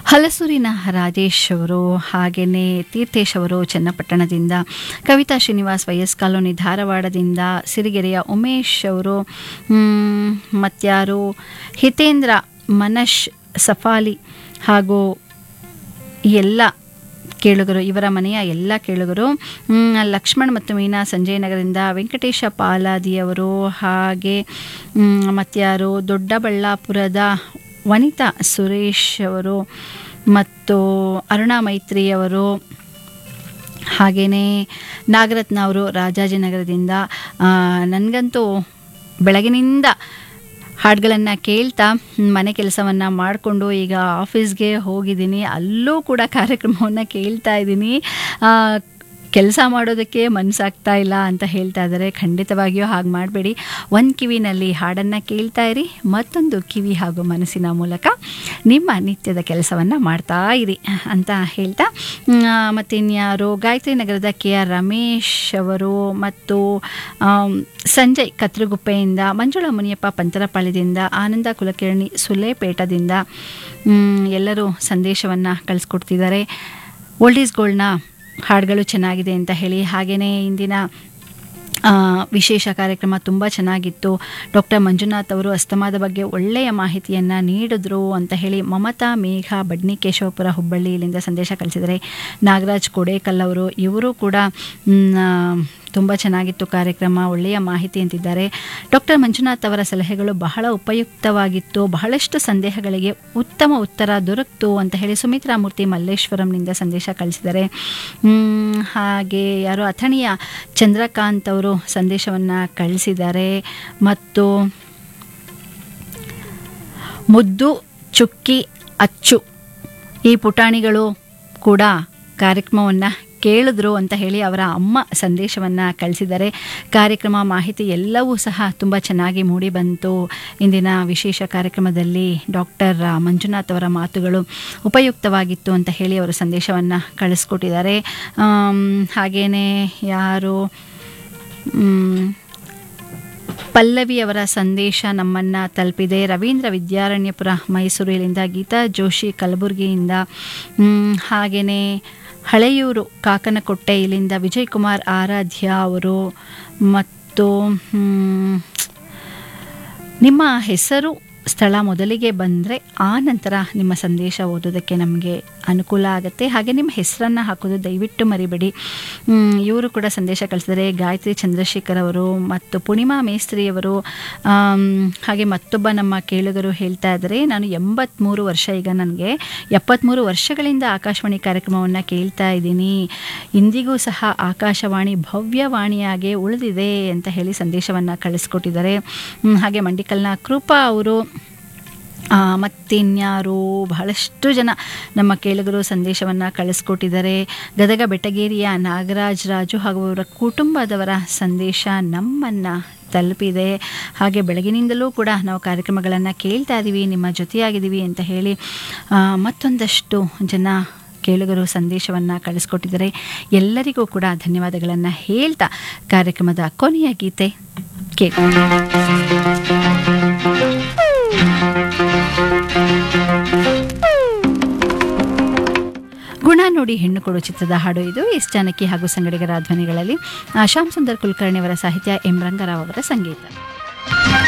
ಹಲಸೂರಿನ ರಾಜೇಶ್ ಅವರು ಹಾಗೆಯೇ ತೀರ್ಥೇಶ್ ಅವರು ಚನ್ನಪಟ್ಟಣದಿಂದ ಕವಿತಾ ಶ್ರೀನಿವಾಸ್ ವೈಎಸ್ ಕಾಲೋನಿ ಧಾರವಾಡದಿಂದ ಸಿರಿಗೆರೆಯ ಉಮೇಶ್ ಅವರು ಮ್, ಮತ್ಯಾರು ಹಿತೇಂದ್ರ ಮನಶ್ ಸಫಾಲಿ ಹಾಗೂ ಎಲ್ಲ ಕೇಳುಗರು ಇವರ ಮನೆಯ ಎಲ್ಲ ಕೇಳುಗರು ಮ್, ಲಕ್ಷ್ಮಣ್ ಮತ್ತು ಮೀನಾ ಸಂಜಯ್ ನಗರದಿಂದ ವೆಂಕಟೇಶ ಪಾಲಾದಿಯವರು ಹಾಗೆ ಮ್, ಮತ್ಯಾರು ದೊಡ್ಡಬಳ್ಳಾಪುರದ ವನಿತಾ ಸುರೇಶ್ ಅವರು ಮತ್ತು ಅರುಣಾ ಮೈತ್ರಿಯವರು ಹಾಗೆಯೇ ನಾಗರತ್ನ ಅವರು ರಾಜಾಜಿನಗರದಿಂದ ಆ, ನನಗಂತೂ ಬೆಳಗಿನಿಂದ ಹಾಡುಗಳನ್ನು ಕೇಳ್ತಾ ಮನೆ ಕೆಲಸವನ್ನು ಮಾಡಿಕೊಂಡು ಈಗ ಆಫೀಸ್ಗೆ ಹೋಗಿದ್ದೀನಿ ಅಲ್ಲೂ ಕೂಡ ಕಾರ್ಯಕ್ರಮವನ್ನು ಕೇಳ್ತಾ ಇದ್ದೀನಿ ಕೆಲಸ ಮಾಡೋದಕ್ಕೆ ಮನಸ್ಸಾಗ್ತಾ ಇಲ್ಲ ಅಂತ ಹೇಳ್ತಾ ಇದ್ದಾರೆ ಖಂಡಿತವಾಗಿಯೂ ಹಾಗೆ ಮಾಡಬೇಡಿ ಒಂದು ಕಿವಿನಲ್ಲಿ ಹಾಡನ್ನು ಕೇಳ್ತಾ ಇರಿ ಮತ್ತೊಂದು ಕಿವಿ ಹಾಗೂ ಮನಸ್ಸಿನ ಮೂಲಕ ನಿಮ್ಮ ನಿತ್ಯದ ಕೆಲಸವನ್ನು ಮಾಡ್ತಾ ಇರಿ ಅಂತ ಹೇಳ್ತಾ ಮ್, ಮತ್ತಿನ್ಯಾರು ಗಾಯತ್ರಿ ನಗರದ ಕೆ ಆರ್ ರಮೇಶ್ ಅವರು ಮತ್ತು ಆಮ್, ಸಂಜಯ್ ಕತ್ರಗುಪ್ಪೆಯಿಂದ ಮಂಜುಳಾ ಮುನಿಯಪ್ಪ ಪಂತರಪಾಳ್ಯದಿಂದ ಆನಂದ ಕುಲಕರ್ಣಿ ಸುಲೇಪೇಟದಿಂದ ಮ್, ಎಲ್ಲರೂ ಸಂದೇಶವನ್ನು ಕಳಿಸ್ಕೊಡ್ತಿದ್ದಾರೆ ಓಲ್ಡ್ ಈಸ್ ಗೋಲ್ಡ್ನ ಹಾಡುಗಳು ಚೆನ್ನಾಗಿದೆ ಅಂತ ಹೇಳಿ ಹಾಗೆಯೇ ಇಂದಿನ ಆ, ವಿಶೇಷ ಕಾರ್ಯಕ್ರಮ ತುಂಬ ಚೆನ್ನಾಗಿತ್ತು ಡಾಕ್ಟರ್ ಮಂಜುನಾಥ್ ಅವರು ಅಸ್ತಮಾದ ಬಗ್ಗೆ ಒಳ್ಳೆಯ ಮಾಹಿತಿಯನ್ನು ನೀಡಿದ್ರು ಅಂತ ಹೇಳಿ ಮಮತಾ ಮೇಘ ಬಡ್ನಿಕೇಶವಪುರ ಹುಬ್ಬಳ್ಳಿ ಇಲ್ಲಿಂದ ಸಂದೇಶ ಕಳಿಸಿದರೆ ನಾಗರಾಜ್ ಕೋಡೇಕಲ್ ಅವರು ಇವರು ಕೂಡ ತುಂಬ ಚೆನ್ನಾಗಿತ್ತು ಕಾರ್ಯಕ್ರಮ ಒಳ್ಳೆಯ ಮಾಹಿತಿ ಅಂತಿದ್ದಾರೆ ಡಾಕ್ಟರ್ ಮಂಜುನಾಥ್ ಅವರ ಸಲಹೆಗಳು ಬಹಳ ಉಪಯುಕ್ತವಾಗಿತ್ತು ಬಹಳಷ್ಟು ಸಂದೇಹಗಳಿಗೆ ಉತ್ತಮ ಉತ್ತರ ದೊರಕಿತು ಅಂತ ಹೇಳಿ ಸುಮಿತ್ರಾ ಮೂರ್ತಿ ಮಲ್ಲೇಶ್ವರಂನಿಂದ ಸಂದೇಶ ಕಳಿಸಿದ್ದಾರೆ ಮ್, ಹಾಗೆ ಯಾರೋ ಅಥಣಿಯ ಚಂದ್ರಕಾಂತ್ ಅವರು ಸಂದೇಶವನ್ನು ಕಳಿಸಿದ್ದಾರೆ ಮತ್ತು ಮುದ್ದು ಚುಕ್ಕಿ ಅಚ್ಚು ಈ ಪುಟಾಣಿಗಳು ಕೂಡ ಕಾರ್ಯಕ್ರಮವನ್ನು ಕೇಳಿದ್ರು ಅಂತ ಹೇಳಿ ಅವರ ಅಮ್ಮ ಸಂದೇಶವನ್ನು ಕಳಿಸಿದ್ದಾರೆ ಕಾರ್ಯಕ್ರಮ ಮಾಹಿತಿ ಎಲ್ಲವೂ ಸಹ ತುಂಬ ಚೆನ್ನಾಗಿ ಮೂಡಿ ಬಂತು ಇಂದಿನ ವಿಶೇಷ ಕಾರ್ಯಕ್ರಮದಲ್ಲಿ ಡಾಕ್ಟರ್ ಮಂಜುನಾಥ್ ಅವರ ಮಾತುಗಳು ಉಪಯುಕ್ತವಾಗಿತ್ತು ಅಂತ ಹೇಳಿ ಅವರು ಸಂದೇಶವನ್ನು ಕಳಿಸ್ಕೊಟ್ಟಿದ್ದಾರೆ ಹಾಗೆಯೇ ಯಾರು ಮ್, ಪಲ್ಲವಿ ಅವರ ಸಂದೇಶ ನಮ್ಮನ್ನು ತಲುಪಿದೆ ರವೀಂದ್ರ ವಿದ್ಯಾರಣ್ಯಪುರ ಮೈಸೂರು ಇಲ್ಲಿಂದ ಗೀತಾ ಜೋಶಿ ಕಲಬುರಗಿಯಿಂದ ಮ್, ಹಾಗೆಯೇ ಹಳೆಯೂರು ಕಾಕನಕೊಟ್ಟೆ ಇಲ್ಲಿಂದ ವಿಜಯ್ ಕುಮಾರ್ ಆರಾಧ್ಯ ಅವರು ಮತ್ತು ಮ್, ನಿಮ್ಮ ಹೆಸರು ಸ್ಥಳ ಮೊದಲಿಗೆ ಬಂದರೆ ಆ ನಂತರ ನಿಮ್ಮ ಸಂದೇಶ ಓದೋದಕ್ಕೆ ನಮಗೆ ಅನುಕೂಲ ಆಗುತ್ತೆ ಹಾಗೆ ನಿಮ್ಮ ಹೆಸರನ್ನು ಹಾಕೋದು ದಯವಿಟ್ಟು ಮರಿಬೇಡಿ ಮ್, ಇವರು ಕೂಡ ಸಂದೇಶ ಕಳಿಸಿದರೆ ಗಾಯತ್ರಿ ಚಂದ್ರಶೇಖರ್ ಅವರು ಮತ್ತು ಪೂರ್ಣಿಮಾ ಮೇಸ್ತ್ರಿಯವರು ಆಮ್, ಹಾಗೆ ಮತ್ತೊಬ್ಬ ನಮ್ಮ ಕೇಳುಗರು ಹೇಳ್ತಾ ಇದ್ದಾರೆ ನಾನು ಎಂಬತ್ತ್ಮೂರು ವರ್ಷ ಈಗ ನನಗೆ ಎಪ್ಪತ್ತ್ಮೂರು ವರ್ಷಗಳಿಂದ ಆಕಾಶವಾಣಿ ಕಾರ್ಯಕ್ರಮವನ್ನು ಕೇಳ್ತಾ ಇದ್ದೀನಿ ಇಂದಿಗೂ ಸಹ ಆಕಾಶವಾಣಿ ಭವ್ಯವಾಣಿಯಾಗೆ ಉಳಿದಿದೆ ಅಂತ ಹೇಳಿ ಸಂದೇಶವನ್ನು ಕಳಿಸ್ಕೊಟ್ಟಿದ್ದಾರೆ ಹ್ಮ್, ಹಾಗೆ ಮಂಡಿಕಲ್ನ ಕೃಪಾ ಅವರು ಆ, ಮತ್ತಿನ್ಯಾರು ಬಹಳಷ್ಟು ಜನ ನಮ್ಮ ಕೇಳುಗರು ಸಂದೇಶವನ್ನು ಕಳಿಸ್ಕೊಟ್ಟಿದ್ದಾರೆ ಗದಗ ಬೆಟಗೇರಿಯ ನಾಗರಾಜ್ ರಾಜು ಹಾಗೂ ಅವರ ಕುಟುಂಬದವರ ಸಂದೇಶ ನಮ್ಮನ್ನು ತಲುಪಿದೆ ಹಾಗೆ ಬೆಳಗಿನಿಂದಲೂ ಕೂಡ ನಾವು ಕಾರ್ಯಕ್ರಮಗಳನ್ನು ಕೇಳ್ತಾ ಇದ್ದೀವಿ ನಿಮ್ಮ ಜೊತೆಯಾಗಿದ್ದೀವಿ ಅಂತ ಹೇಳಿ ಆ, ಮತ್ತೊಂದಷ್ಟು ಜನ ಕೇಳುಗರು ಸಂದೇಶವನ್ನು ಕಳಿಸ್ಕೊಟ್ಟಿದ್ದಾರೆ ಎಲ್ಲರಿಗೂ ಕೂಡ ಧನ್ಯವಾದಗಳನ್ನು ಹೇಳ್ತಾ ಕಾರ್ಯಕ್ರಮದ ಕೊನೆಯ ಗೀತೆ ಕೇಳಿ ಗುಣ ನೋಡಿ ಹೆಣ್ಣು ಕೊಡು ಚಿತ್ರದ ಹಾಡು ಇದು ಎಸ್ ಜಾನಕಿ ಹಾಗೂ ಸಂಗಡಿಗರ ಧ್ವನಿಗಳಲ್ಲಿ ಆ, ಶ್ಯಾಮ್ ಸುಂದರ್ ಕುಲಕರ್ಣಿ ಅವರ ಸಾಹಿತ್ಯ ಎಂ ರಂಗರಾವ್ ಅವರ ಸಂಗೀತ